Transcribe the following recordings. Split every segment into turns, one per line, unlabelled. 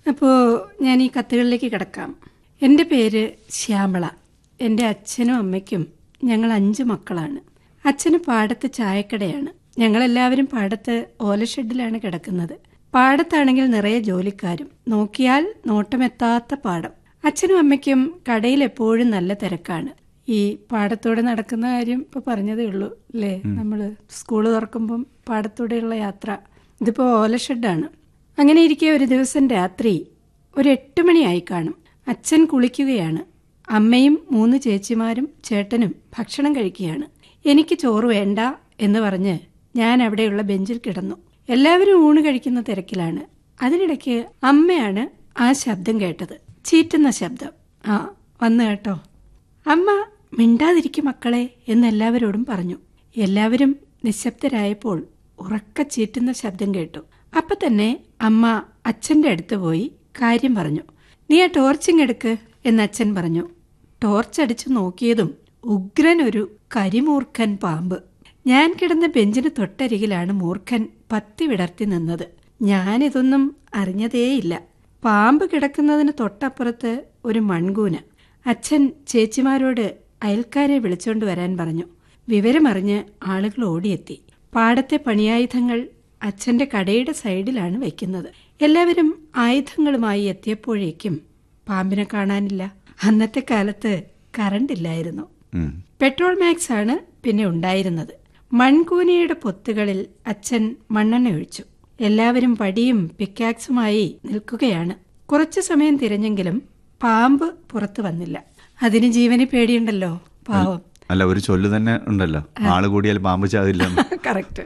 അപ്പോൾ ഞാൻ ഈ കത്തുകളിലേക്ക് കിടക്കാം എൻ്റെ പേര് ശ്യാമള എൻ്റെ അച്ഛനും അമ്മയ്ക്കും ഞങ്ങൾ അഞ്ച് മക്കളാണ് അച്ഛന് പാടത്ത് ചായക്കടയാണ് ഞങ്ങളെല്ലാവരും പാടത്ത് ഓലഷെഡിലാണ് കിടക്കുന്നത് പാടത്താണെങ്കിൽ നിറയെ ജോലിക്കാരും നോക്കിയാൽ നോട്ടമെത്താത്ത പാടം അച്ഛനും അമ്മയ്ക്കും കടയിൽ എപ്പോഴും നല്ല തിരക്കാണ് ഈ പാടത്തൂടെ നടക്കുന്ന കാര്യം ഇപ്പൊ പറഞ്ഞതേ ഉള്ളൂ അല്ലേ നമ്മള് സ്കൂള് തുറക്കുമ്പം പാടത്തൂടെയുള്ള യാത്ര ഇതിപ്പോ ഓലഷെഡാണ് അങ്ങനെ ഇരിക്കെ ഒരു ദിവസം രാത്രി ഒരു എട്ട് മണിയായി കാണും അച്ഛൻ കുളിക്കുകയാണ് അമ്മയും മൂന്ന് ചേച്ചിമാരും ചേട്ടനും ഭക്ഷണം കഴിക്കുകയാണ് എനിക്ക് ചോറ് വേണ്ട എന്ന് പറഞ്ഞ് ഞാൻ അവിടെയുള്ള ബെഞ്ചിൽ കിടന്നു എല്ലാവരും ഊണ് കഴിക്കുന്ന തിരക്കിലാണ് അതിനിടയ്ക്ക് അമ്മയാണ് ആ ശബ്ദം കേട്ടത് ചീറ്റുന്ന ശബ്ദം ആ വന്നു കേട്ടോ അമ്മ മിണ്ടാതിരിക്കും മക്കളെ എന്ന് എല്ലാവരോടും പറഞ്ഞു എല്ലാവരും നിശബ്ദരായപ്പോൾ ഉറക്ക ചീറ്റുന്ന ശബ്ദം കേട്ടു അപ്പൊ തന്നെ അമ്മ അച്ഛന്റെ അടുത്ത് പോയി കാര്യം പറഞ്ഞു നീ ആ ടോർച്ചിങ് എടുക്ക് എന്ന് അച്ഛൻ പറഞ്ഞു ടോർച്ച് അടിച്ചു നോക്കിയതും ഉഗ്രൻ ഒരു കരിമൂർഖൻ പാമ്പ് ഞാൻ കിടന്ന ബെഞ്ചിന് തൊട്ടരികിലാണ് മൂർഖൻ പത്തി വിടർത്തി നിന്നത് ഞാനിതൊന്നും അറിഞ്ഞതേയില്ല പാമ്പ് കിടക്കുന്നതിന് തൊട്ടപ്പുറത്ത് ഒരു മൺകൂന അച്ഛൻ ചേച്ചിമാരോട് അയൽക്കാരെ വിളിച്ചോണ്ട് വരാൻ പറഞ്ഞു വിവരമറിഞ്ഞ് ആളുകൾ ഓടിയെത്തി പാടത്തെ പണിയായുധങ്ങൾ അച്ഛന്റെ കടയുടെ സൈഡിലാണ് വയ്ക്കുന്നത് എല്ലാവരും ആയുധങ്ങളുമായി എത്തിയപ്പോഴേക്കും പാമ്പിനെ കാണാനില്ല അന്നത്തെ കാലത്ത് കറണ്ട് ഇല്ലായിരുന്നു
ഉം.
പെട്രോൾ മാക്സ് ആണ് പിന്നെ ഉണ്ടായിരുന്നത് മൺകൂനിയുടെ പൊത്തുകളിൽ അച്ഛൻ മണ്ണെണ്ണ ഒഴിച്ചു എല്ലാവരും പടിയും പിക്കാക്സുമായി നിൽക്കുകയാണ് കുറച്ചു സമയം തിരഞ്ഞെങ്കിലും പാമ്പ് പുറത്തു വന്നില്ല അതിന് ജീവന് പേടിയുണ്ടല്ലോ പാവം
അല്ല ഒരു ചൊല്ല് തന്നെ ഉണ്ടല്ലോ ആള് കൂടിയാൽ പാമ്പ് ചാകില്ല
കറക്റ്റ്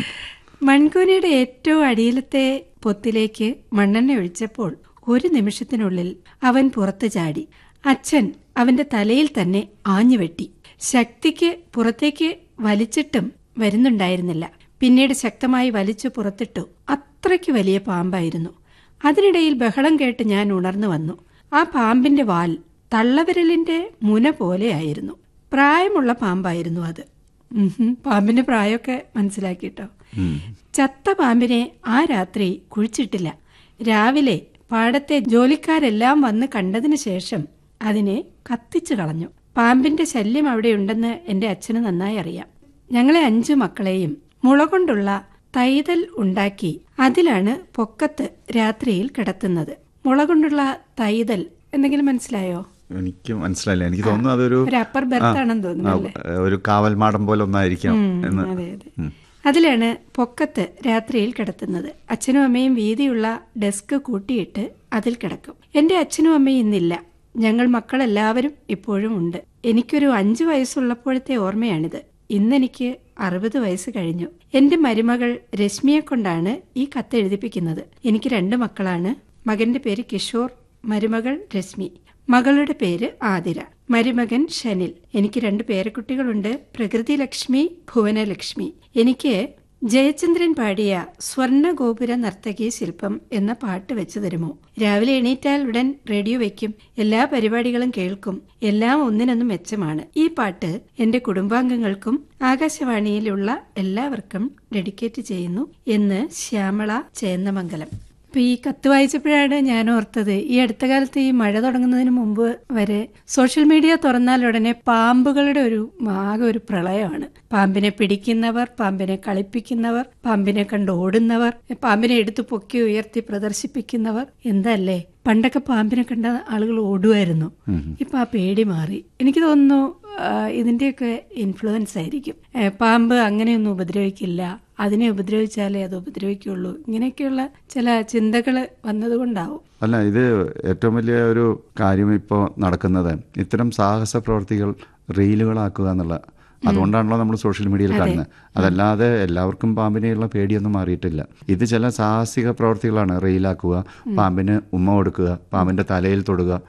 മൺകൂനയുടെ ഏറ്റവും അടിയിലത്തെ പൊത്തിലേക്ക് മണ്ണെണ്ണ ഒഴിച്ചപ്പോൾ ഒരു നിമിഷത്തിനുള്ളിൽ അവൻ പുറത്തു ചാടി അച്ഛൻ അവന്റെ തലയിൽ തന്നെ ആഞ്ഞു വെട്ടി ശക്തിക്ക് പുറത്തേക്ക് വലിച്ചിട്ടും വരുന്നുണ്ടായിരുന്നില്ല പിന്നീട് ശക്തമായി വലിച്ചു പുറത്തിട്ടു അത്രയ്ക്ക് വലിയ പാമ്പായിരുന്നു അതിനിടയിൽ ബഹളം കേട്ട് ഞാൻ ഉണർന്നു വന്നു ആ പാമ്പിന്റെ വാൽ തള്ളവിരലിന്റെ മുന പോലെയായിരുന്നു പ്രായമുള്ള പാമ്പായിരുന്നു അത് ഉഹും, പാമ്പിന്റെ പ്രായമൊക്കെ മനസ്സിലാക്കിട്ടോ ചത്ത പാമ്പിനെ ആ രാത്രി കുഴിച്ചിട്ടില്ല രാവിലെ പാടത്തെ ജോലിക്കാരെല്ലാം വന്ന് കണ്ടതിന് ശേഷം അതിനെ കത്തിച്ചു കളഞ്ഞു പാമ്പിന്റെ ശല്യം അവിടെയുണ്ടെന്ന് എന്റെ അച്ഛന് നന്നായി അറിയാം ഞങ്ങളെ അഞ്ചു മക്കളെയും മുള കൊണ്ടുള്ള തൈതൽ ഉണ്ടാക്കി അതിലാണ് പൊക്കത്ത് രാത്രിയിൽ കിടത്തുന്നത് മുള കൊണ്ടുള്ള തൈതൽ എന്തെങ്കിലും മനസ്സിലായോ
എനിക്ക് മനസ്സിലായില്ല എനിക്ക് തോന്നുന്നു അതൊരു
ഒരു അപ്പർ ബെർത്ത് ആണെന്ന് തോന്നുന്നു അല്ലേ
ആ, ഒരു കാവൽ മാടം പോലെ ഒന്നായിരിക്കാം എന്ന്
അതെ അതെ അതിലാണ് പൊക്കത്ത് രാത്രിയിൽ കിടത്തുന്നത് അച്ഛനും അമ്മയും വീതിയുള്ള ഡെസ്ക് കൂട്ടിയിട്ട് അതിൽ കിടക്കും എന്റെ അച്ഛനും അമ്മയും ഇന്നില്ല ഞങ്ങൾ മക്കളെല്ലാവരും ഇപ്പോഴും ഉണ്ട് എനിക്കൊരു അഞ്ചു വയസ്സുള്ളപ്പോഴത്തെ ഓർമ്മയാണിത് ഇന്നെനിക്ക് അറുപത് വയസ്സ് കഴിഞ്ഞു എന്റെ മരുമകൾ രശ്മിയെ കൊണ്ടാണ് ഈ കത്ത് എഴുതിപ്പിക്കുന്നത് എനിക്ക് രണ്ട് മക്കളാണ് മകന്റെ പേര് കിഷോർ മരുമകൾ രശ്മി മകളുടെ പേര് ആതിര മരുമകൻ ഷനിൽ എനിക്ക് രണ്ട് പേരക്കുട്ടികളുണ്ട് പ്രകൃതി ലക്ഷ്മി ഭുവനലക്ഷ്മി എനിക്ക് ജയചന്ദ്രൻ പാടിയ സ്വർണ്ണഗോപുര നർത്തകി ശില്പം എന്ന പാട്ട് വെച്ചു തരുമോ രാവിലെ എണീറ്റാൽ ഉടൻ റേഡിയോ വെക്കും എല്ലാ പരിപാടികളും കേൾക്കും എല്ലാം ഒന്നിനൊന്നും മെച്ചമാണ് ഈ പാട്ട് എന്റെ കുടുംബാംഗങ്ങൾക്കും ആകാശവാണിയിലുള്ള എല്ലാവർക്കും ഡെഡിക്കേറ്റ് ചെയ്യുന്നു എന്ന് ശ്യാമള ചേന്നമംഗലം ഇപ്പൊ ഈ കത്ത് വായിച്ചപ്പോഴാണ് ഞാൻ ഓർത്തത് ഈ അടുത്ത കാലത്ത് ഈ മഴ തുടങ്ങുന്നതിന് മുമ്പ് വരെ സോഷ്യൽ മീഡിയ തുറന്നാൽ ഉടനെ പാമ്പുകളുടെ ഒരു ആകെ ഒരു പ്രളയമാണ് പാമ്പിനെ പിടിക്കുന്നവർ പാമ്പിനെ കളിപ്പിക്കുന്നവർ പാമ്പിനെ കണ്ട് ഓടുന്നവർ പാമ്പിനെ എടുത്തു പൊക്കി ഉയർത്തി പ്രദർശിപ്പിക്കുന്നവർ എന്തല്ലേ പണ്ടൊക്കെ പാമ്പിനെ കണ്ട ആളുകൾ ഓടുമായിരുന്നു ഇപ്പൊ ആ പേടി മാറി എനിക്ക് തോന്നുന്നു ആ, ഇതിന്റെയൊക്കെ ഇൻഫ്ലുവൻസ് ആയിരിക്കും ഏ, പാമ്പ് അങ്ങനെയൊന്നും ഉപദ്രവിക്കില്ല അതിനെ ഉപദ്രവിച്ചാലേ അത് ഉപദ്രവിക്കുള്ളൂ ഇങ്ങനെയൊക്കെയുള്ള ചില ചിന്തകൾ വന്നതുകൊണ്ടാവും
അല്ല ഇത് ഏറ്റവും വലിയ ഒരു കാര്യം ഇപ്പോൾ നടക്കുന്നത് ഇത്തരം സാഹസ പ്രവർത്തികൾ റീലുകളാക്കുക എന്നുള്ള അതുകൊണ്ടാണല്ലോ നമ്മൾ സോഷ്യൽ മീഡിയയിൽ കാണുന്നത് അതല്ലാതെ എല്ലാവർക്കും പാമ്പിനെയുള്ള പേടിയൊന്നും മാറിയിട്ടില്ല ഇത് ചില സാഹസിക പ്രവർത്തികളാണ് റീലാക്കുക പാമ്പിന് ഉമ്മ കൊടുക്കുക പാമ്പിന്റെ തലയിൽ തൊടുക